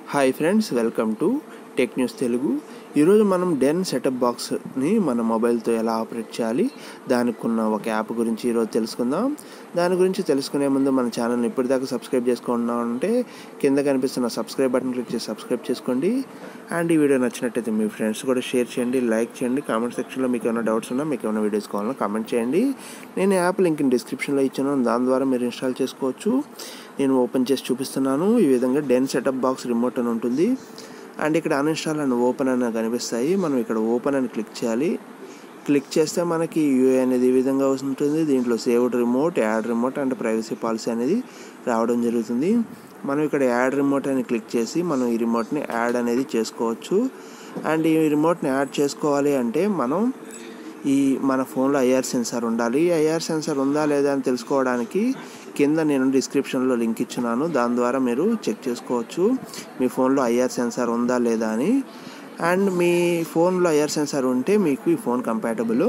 hi friends welcome to tech news Telugu ఈరోజు మనం den setup బాక్స్ని మన మొబైల్తో ఎలా ఆపరేట్ చేయాలి దానికి ఉన్న ఒక యాప్ గురించి ఈరోజు తెలుసుకుందాం దాని గురించి తెలుసుకునే ముందు మన ఛానల్ని ఇప్పటిదాకా సబ్స్క్రైబ్ చేసుకున్నామంటే కింద కనిపిస్తున్న సబ్స్క్రైబ్ బటన్ క్లిక్ చేసి సబ్స్క్రైబ్ చేసుకోండి అండ్ ఈ వీడియో నచ్చినట్టయితే మీ ఫ్రెండ్స్ కూడా షేర్ చేయండి లైక్ చేయండి కామెంట్ సెక్షన్లో మీకు ఏమైనా డౌట్స్ ఉన్నా మీకు ఏమైనా వీడియోస్ కావాలన్నా కామెంట్ చేయండి నేను యాప్ లింక్ డిస్క్రిప్షన్లో ఇచ్చాను దాని ద్వారా మీరు ఇన్స్టాల్ చేసుకోవచ్చు నేను ఓపెన్ చేసి చూపిస్తున్నాను ఈ విధంగా డెన్ సెటప్ బాక్స్ రిమోట్ అని ఉంటుంది అండ్ ఇక్కడ అన్ఇన్స్టాల్ అండ్ ఓపెన్ అని కనిపిస్తాయి మనం ఇక్కడ ఓపెన్ అని క్లిక్ చేయాలి క్లిక్ చేస్తే మనకి యూఏ అనేది ఈ విధంగా ఉంటుంది దీంట్లో saved remote add remote and privacy policy అనేది రావడం జరుగుతుంది మనం ఇక్కడ యాడ్ రిమోట్ అని క్లిక్ చేసి మనం ఈ రిమోట్ని యాడ్ అనేది చేసుకోవచ్చు అండ్ ఈ రిమోట్ని యాడ్ చేసుకోవాలి అంటే మనం ఈ మన ఫోన్లో ఐఆర్ సెన్సార్ ఉండాలి ఐఆర్ సెన్సార్ ఉందా లేదా అని తెలుసుకోవడానికి కింద నేను డిస్క్రిప్షన్లో లింక్ ఇచ్చున్నాను దాని ద్వారా మీరు చెక్ చేసుకోవచ్చు మీ ఫోన్లో ఐఆర్ సెన్సార్ ఉందా లేదా అని అండ్ మీ ఫోన్లో ఐఆర్ సెన్సార్ ఉంటే మీకు ఈ phone compatible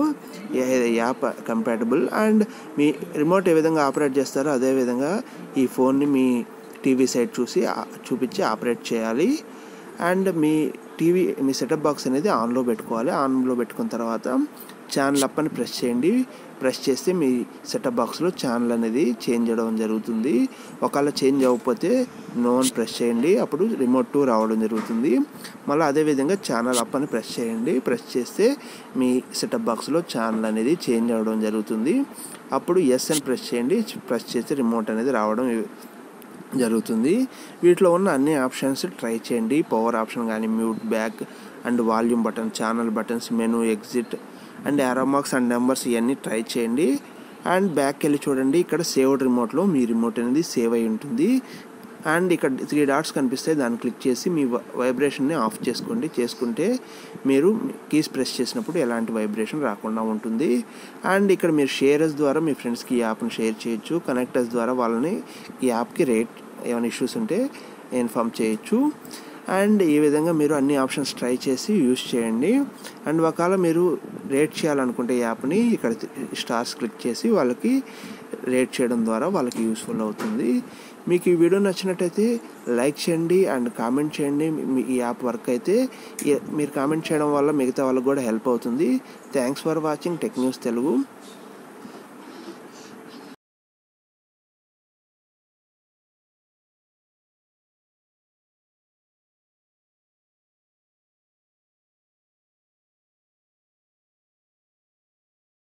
app compatible and మీ రిమోట్ ఏ విధంగా ఆపరేట్ చేస్తారో అదే విధంగా ఈ ఫోన్ని మీ టీవీ సైడ్ చూసి చూపించి ఆపరేట్ చేయాలి అండ్ మీ టీవీ మీ సెటప్ బాక్స్ అనేది ఆన్లో పెట్టుకోవాలి ఆన్లో పెట్టుకున్న తర్వాత ఛానల్ అప్ అని ప్రెస్ చేయండి ప్రెస్ చేస్తే మీ సెటప్ బాక్స్లో ఛానల్ అనేది చేంజ్ అవ్వడం జరుగుతుంది ఒకవేళ చేంజ్ అవ్వకపోతే నో అని ప్రెస్ చేయండి అప్పుడు రిమోట్ టూ రావడం జరుగుతుంది మళ్ళీ అదేవిధంగా ఛానల్ అప్ అని ప్రెస్ చేయండి ప్రెస్ చేస్తే మీ సెటప్ బాక్స్లో ఛానల్ అనేది చేంజ్ అవ్వడం జరుగుతుంది అప్పుడు ఎస్ అని ప్రెస్ చేయండి ప్రెస్ చేస్తే రిమోట్ అనేది రావడం జరుగుతుంది వీటిలో ఉన్న అన్ని ఆప్షన్స్ ట్రై చేయండి పవర్ ఆప్షన్ కానీ mute back and volume button channel buttons menu exit and ఆరోమాక్స్ అండ్ నెంబర్స్ ఇవన్నీ ట్రై చేయండి అండ్ బ్యాక్ వెళ్ళి చూడండి ఇక్కడ సేవ్డ్ రిమోట్లో మీ రిమోట్ అనేది సేవ్ అయి ఉంటుంది అండ్ ఇక్కడ త్రీ డాట్స్ కనిపిస్తాయి దాన్ని క్లిక్ చేసి మీ వైబ్రేషన్ని ఆఫ్ చేసుకోండి చేసుకుంటే మీరు కీస్ ప్రెస్ చేసినప్పుడు ఎలాంటి వైబ్రేషన్ రాకుండా ఉంటుంది అండ్ ఇక్కడ మీరు షేరర్స్ ద్వారా మీ ఫ్రెండ్స్కి ఈ యాప్ని షేర్ చేయొచ్చు కనెక్టర్స్ ద్వారా వాళ్ళని ఈ యాప్కి రేట్ ఏమైనా ఇష్యూస్ ఉంటే ఇన్ఫామ్ చేయొచ్చు అండ్ ఈ విధంగా మీరు అన్ని ఆప్షన్స్ ట్రై చేసి యూస్ చేయండి అండ్ ఒకవేళ మీరు రేట్ చేయాలనుకుంటే ఈ యాప్ని ఇక్కడ స్టార్స్ క్లిక్ చేసి వాళ్ళకి రేట్ చేయడం ద్వారా వాళ్ళకి యూస్ఫుల్ అవుతుంది మీకు ఈ వీడియో నచ్చినట్టయితే లైక్ చేయండి అండ్ కామెంట్ చేయండి మీ ఈ యాప్ వర్క్ అయితే మీరు కామెంట్ చేయడం వల్ల మిగతా వాళ్ళకి కూడా హెల్ప్ అవుతుంది thanks for watching tech news Telugu